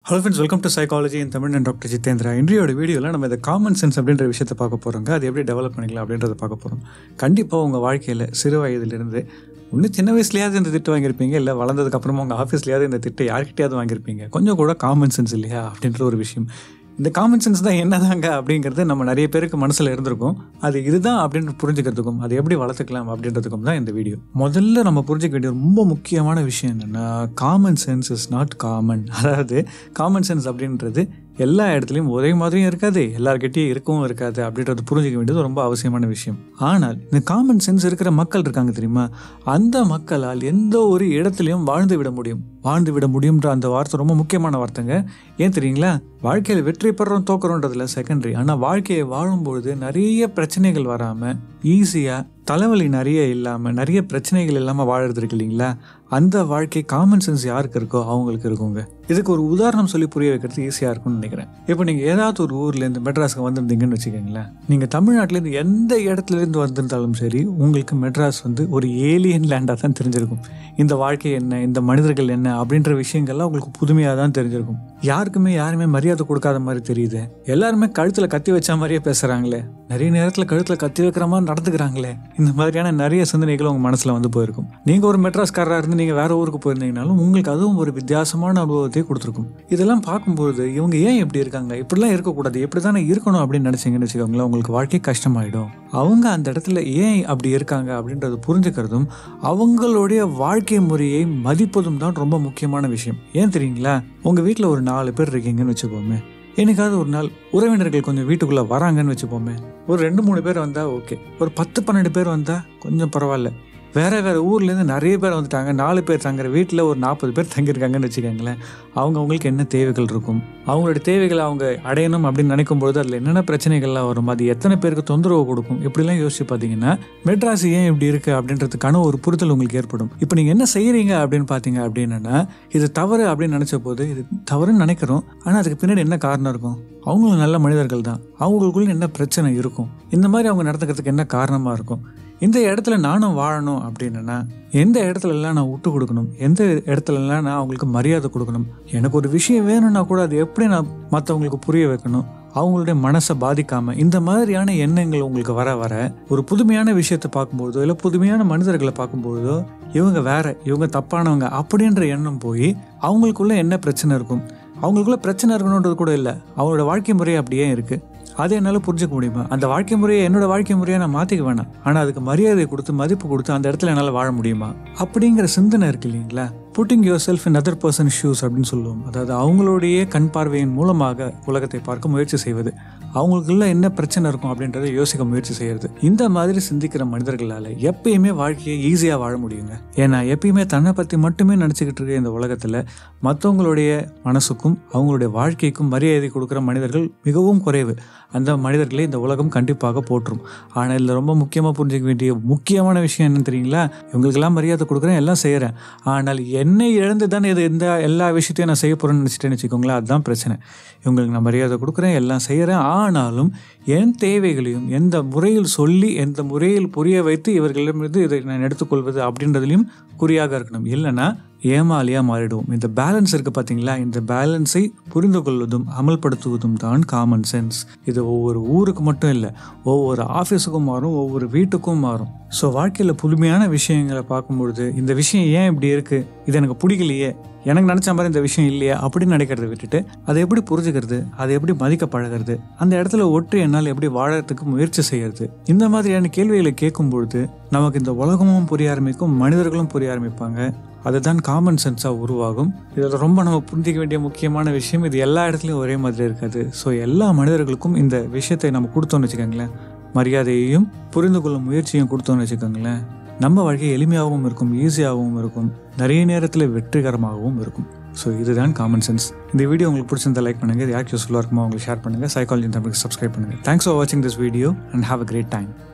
hello friends welcome to psychology in Tamil நான் doctor Jitendra இன்றையோட வீடியோவில் நம்ம இந்த காமன் சென்ஸ் அப்படின்ற விஷயத்தை பார்க்க போகிறோங்க அது எப்படி டெவலப் பண்ணிக்கலாம் அப்படின்றத பார்க்க போகிறோம் கண்டிப்பாக உங்கள் வாழ்க்கையில் சிறு வயதிலிருந்து இன்னும் சின்ன வயசுலையாவது இந்த திட்டு வாங்கியிருப்பீங்க இல்லை வளர்ந்ததுக்கு அப்புறமா உங்கள் ஆஃபீஸ்லையாவது இந்த திட்டு யார்கிட்டயாவது வாங்கியிருப்பீங்க கொஞ்சம் கூட காமன் சென்ஸ் இல்லையா அப்படின்ற ஒரு விஷயம் இந்த காமன் சென்ஸ் தான் என்னதாங்க அப்படிங்கிறது நம்ம நிறைய பேருக்கு மனசில் இருந்திருக்கும் அது இதுதான் அப்படின்னு புரிஞ்சுக்கிறதுக்கும் அதை எப்படி வளர்த்துக்கலாம் அப்படின்றதுக்கும் தான் இந்த வீடியோ முதல்ல நம்ம புரிஞ்சுக்க வேண்டிய ரொம்ப முக்கியமான விஷயம் என்னென்னா common sense is not common அதாவது காமன் சென்ஸ் அப்படின்றது எல்லா இடத்துலையும் ஒரே மாதிரியும் இருக்காது எல்லார்கிட்டயும் இருக்கவும் இருக்காது அப்படின்றது புரிஞ்சிக்க வேண்டியது ரொம்ப அவசியமான விஷயம் ஆனால் இந்த காமன் சென்ஸ் இருக்கிற மக்கள் இருக்காங்க தெரியுமா அந்த மக்களால் எந்த ஒரு இடத்துலையும் வாழ்ந்து விட முடியும் வாழ்ந்து விட முடியுன்ற அந்த வார்த்தை ரொம்ப முக்கியமான வார்த்தைங்க ஏன் தெரியுங்களா வாழ்க்கையில் வெற்றி பெறோம் தோக்குறோன்றதுல செகண்டரி ஆனால் வாழ்க்கையை வாழும்பொழுது நிறைய பிரச்சனைகள் வராமல் ஈஸியாக தலைவலி நிறைய இல்லாமல் நிறைய பிரச்சனைகள் இல்லாமல் வாழறது இருக்கு இல்லைங்களா அந்த வாழ்க்கை காமன் சென்ஸ் யாருக்கு இருக்கோ அவங்களுக்கு இருக்குங்க இதுக்கு ஒரு உதாரணம் சொல்லி புரிய வைக்கிறது ஈஸியாக இருக்கும்னு நினைக்கிறேன் இப்போ நீங்கள் ஏதாவது ஒரு ஊர்லேருந்து மெட்ராஸ்க்கு வந்திருந்தீங்கன்னு வச்சுக்கோங்களேன் நீங்கள் தமிழ்நாட்டிலேருந்து எந்த இடத்துலேருந்து வந்திருந்தாலும் சரி உங்களுக்கு மெட்ராஸ் வந்து ஒரு ஏலியன் லேண்டாக தான் தெரிஞ்சிருக்கும் இந்த வாழ்க்கை என்ன இந்த மனிதர்கள் என்ன அப்படின்ற விஷயங்கள்லாம் உங்களுக்கு புதுமையாக தான் தெரிஞ்சிருக்கும் யாருக்குமே யாருமே மரியாதை கொடுக்காத மாதிரி தெரியுது எல்லாருமே கழுத்தில் கத்தி வச்ச மாதிரியே பேசுகிறாங்களே நிறைய நேரத்தில் கழுத்தில் கத்தி வைக்கிற மாதிரி நடந்துக்கிறாங்களே இந்த மாதிரியான நிறைய சிந்தனைகள் உங்கள் மனசில் வந்து போயிருக்கும் நீங்கள் ஒரு மெட்ராஸ்காரராக இருந்து நீங்கள் வேற ஊருக்கு போயிருந்தீங்கனாலும் உங்களுக்கு அதுவும் ஒரு வித்தியாசமான அனுபவத்தை கொடுத்துருக்கும் இதெல்லாம் பார்க்கும்போது இவங்க ஏன் இப்படி இருக்காங்க இப்படிலாம் இருக்கக்கூடாது இப்படி தானே இருக்கணும் அப்படின்னு நினச்சிங்கன்னு வச்சுக்கோங்களேன் உங்களுக்கு வாழ்க்கை கஷ்டமாயிடும் அவங்க அந்த இடத்துல ஏன் அப்படி இருக்காங்க அப்படின்றது புரிஞ்சுக்கிறதும் அவங்களுடைய வாழ்க்கை முறையை மதிப்பதும் தான் ரொம்ப முக்கியமான விஷயம் ஏன் தெரியுங்களா உங்கள் வீட்டில் ஒரு நாலு பேர் இருக்கீங்கன்னு வச்சுக்கோமே என்னைக்காவது ஒரு நாள் உறவினர்கள் கொஞ்சம் வீட்டுக்குள்ளே வராங்கன்னு வச்சுப்போமே ஒரு ரெண்டு மூணு பேர் வந்தால் ஓகே ஒரு பத்து பன்னெண்டு பேர் வந்தால் கொஞ்சம் பரவாயில்ல வேறு வேறு ஊர்லேருந்து நிறைய பேர் வந்துட்டாங்க நாலு பேர் தங்குற வீட்டில் ஒரு நாற்பது பேர் தங்கியிருக்காங்கன்னு வச்சுக்கோங்களேன் அவங்க அவங்களுக்கு என்ன தேவைகள் இருக்கும் அவங்களோட தேவைகளை அவங்க அடையணும் அப்படின்னு நினைக்கும் பொழுது அதில் என்னென்ன பிரச்சனைகள்லாம் வரும் அது எத்தனை பேருக்கு தொந்தரவு கொடுக்கும் இப்படிலாம் யோசிச்சு பார்த்தீங்கன்னா மெட்ராஸ் ஏன் இப்படி இருக்குது அப்படின்றதுக்கான ஒரு புரிதல் உங்களுக்கு ஏற்படும் இப்போ நீங்கள் என்ன செய்கிறீங்க அப்படின்னு பார்த்தீங்க அப்படின்னா இது தவறு அப்படின்னு நினச்ச போது இது தவறுன்னு நினைக்கிறோம் ஆனால் அதுக்கு பின்னாடி என்ன காரணம் இருக்கும் அவங்களும் நல்ல மனிதர்கள் தான் அவங்களுக்குள்ள என்ன பிரச்சனை இருக்கும் இந்த மாதிரி அவங்க நடந்துக்கிறதுக்கு என்ன காரணமாக இருக்கும் இந்த இடத்துல நானும் வாழணும் அப்படின்னா எந்த இடத்துலலாம் நான் விட்டு கொடுக்கணும் எந்த இடத்துலலாம் நான் அவங்களுக்கு மரியாதை கொடுக்கணும் எனக்கு ஒரு விஷயம் வேணும்னா கூட அது எப்படி நான் மற்றவங்களுக்கு புரிய வைக்கணும் அவங்களுடைய மனசை பாதிக்காம இந்த மாதிரியான எண்ணங்கள் உங்களுக்கு வர வர ஒரு புதுமையான விஷயத்தை பார்க்கும்போதோ இல்லை புதுமையான மனிதர்களை பார்க்கும்போதோ இவங்க வேற இவங்க தப்பானவங்க அப்படின்ற எண்ணம் போய் அவங்களுக்குள்ள என்ன பிரச்சனை இருக்கும் அவங்களுக்குள்ள பிரச்சனை இருக்கணுன்றது கூட இல்லை அவங்களோட வாழ்க்கை முறை அப்படியே இருக்கு அதை என்னால் புரிஞ்சுக்க முடியுமா அந்த வாழ்க்கை முறையை என்னோட வாழ்க்கை முறையை நான் மாற்றிக்க வேணாம் ஆனால் அதுக்கு மரியாதை கொடுத்து மதிப்பு கொடுத்து அந்த இடத்துல என்னால் வாழ முடியுமா அப்படிங்கிற சிந்தனை இருக்கு இல்லைங்களா putting yourself in other person shoes அப்படின்னு சொல்லுவோம் அதாவது அவங்களுடைய கண் பார்வையின் மூலமாக உலகத்தை பார்க்க முயற்சி செய்வது அவங்களுக்குள்ள என்ன பிரச்சனை இருக்கும் அப்படின்றத யோசிக்க முயற்சி செய்யறது இந்த மாதிரி சிந்திக்கிற மனிதர்களால் எப்பயுமே வாழ்க்கையை ஈஸியாக வாழ முடியுங்க ஏன்னா எப்பயுமே தன்னை பற்றி மட்டுமே நினச்சிக்கிட்டு இருக்க இந்த உலகத்தில் மற்றவங்களுடைய மனசுக்கும் அவங்களுடைய வாழ்க்கைக்கும் மரியாதை கொடுக்குற மனிதர்கள் மிகவும் குறைவு அந்த மனிதர்களை இந்த உலகம் கண்டிப்பாக போற்றும் ஆனால் இதில் ரொம்ப முக்கியமாக புரிஞ்சிக்க வேண்டிய முக்கியமான விஷயம் என்னன்னு தெரியுங்களா இவங்களுக்கெல்லாம் மரியாதை கொடுக்குறேன் எல்லாம் செய்கிறேன் ஆனால் என்னை இழந்து தானே இது இந்த எல்லா விஷயத்தையும் நான் செய்ய போகிறேன்னு நினச்சிட்டேன்னு வச்சுக்கோங்களேன் அதுதான் பிரச்சனை இவங்களுக்கு நான் மரியாதை கொடுக்குறேன் எல்லாம் செய்கிறேன் ஆனாலும் என் தேவைகளையும் எந்த முறையில் சொல்லி எந்த முறையில் புரிய வைத்து இவர்களிடமிருந்து இதை நான் எடுத்துக்கொள்வது அப்படின்றதுலையும் குறியாக இருக்கணும் இல்லைன்னா ஏமாலியாக மாறிடுவோம் இந்த பேலன்ஸ் இருக்குது பார்த்தீங்களா இந்த பேலன்ஸை புரிந்து கொள்வதும் அமல்படுத்துவதும் தான் காமன் சென்ஸ் இது ஒவ்வொரு ஊருக்கு மட்டும் இல்லை ஒவ்வொரு ஆஃபீஸுக்கும் மாறும் ஒவ்வொரு வீட்டுக்கும் மாறும் ஸோ வாழ்க்கையில் புதுமையான விஷயங்களை பார்க்கும்பொழுது இந்த விஷயம் ஏன் இப்படி இருக்குது இது எனக்கு பிடிக்கலையே எனக்கு நினச்ச மாதிரி இந்த விஷயம் இல்லையா அப்படின்னு நினைக்கிறத விட்டுட்டு அதை எப்படி புரிஞ்சுக்கிறது அதை எப்படி மதிக்க பழகிறது அந்த இடத்துல ஒட்டு என்னால் எப்படி வாழறதுக்கு முயற்சி செய்யறது இந்த மாதிரியான கேள்விகளை கேட்கும் பொழுது நமக்கு இந்த உலகமும் புரிய ஆரம்பிக்கும் மனிதர்களும் புரிய ஆரம்பிப்பாங்க அதுதான் காமன் சென்ஸாக உருவாகும் இதில் ரொம்ப நம்ம புரிஞ்சிக்க வேண்டிய முக்கியமான விஷயம் இது எல்லா இடத்துலையும் ஒரே மாதிரி இருக்காது ஸோ எல்லா மனிதர்களுக்கும் இந்த விஷயத்தை நம்ம கொடுத்தோம்னு வச்சுக்கோங்களேன் மரியாதையையும் புரிந்து கொள்ளும் முயற்சியும் கொடுத்தோம்னு வச்சுக்கோங்களேன் நம்ம வாழ்க்கை எளிமையாகவும் இருக்கும் ஈஸியாகவும் இருக்கும் நிறைய நேரத்தில் வெற்றிகரமாகவும் இருக்கும் ஸோ இதுதான் காமன் சென்ஸ் இந்த வீடியோ உங்களுக்கு பிடிச்சிருந்தா லைக் பண்ணுங்கள் இது யாருக்கு யூஸ்ஃபுல்லாக இருக்குமோ உங்களுக்கு ஷேர் பண்ணுங்கள் சைக்காலஜி தமிழுக்கு சப்ஸ்கிரைப் பண்ணுங்கள் தேங்க்ஸ் ஃபார் வாட்சிங் this video and have a great time